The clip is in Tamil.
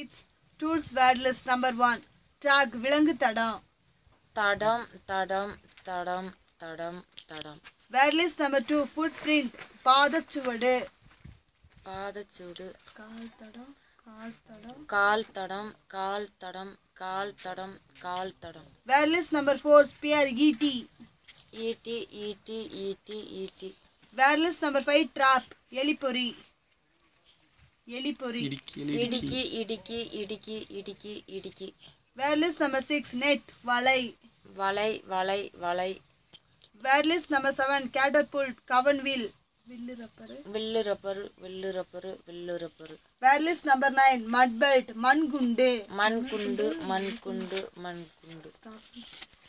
It's tools word list number one dog விலங்கு தடம் தடம் தடம் தடம் தடம் தடம் word list number two footprint பாதச்சுவடு பாதச்சூடு கால் தடம் கால் தடம் கால் தடம் கால் தடம் கால் தடம் கால் தடம் word list number four spear ஈட்டி ஈட்டி ஈட்டி ஈட்டி ஈட்டி word list number five trap எலிப்பொறி எலிப்பொறி இடுக்கி இடுக்கி இடுக்கி இடுக்கி இடுக்கி word list number six net வலை வலை வலை வலை word list number seven catapult கவன் வில் வில்லு ரப்பரு வில்லு ரப்பரு வில்லு ரப்பரு வில்லு rubber word list number nine mud pellet மண் குண்டு மண் குண்டு மண் குண்டு மண் குண்டு Stop.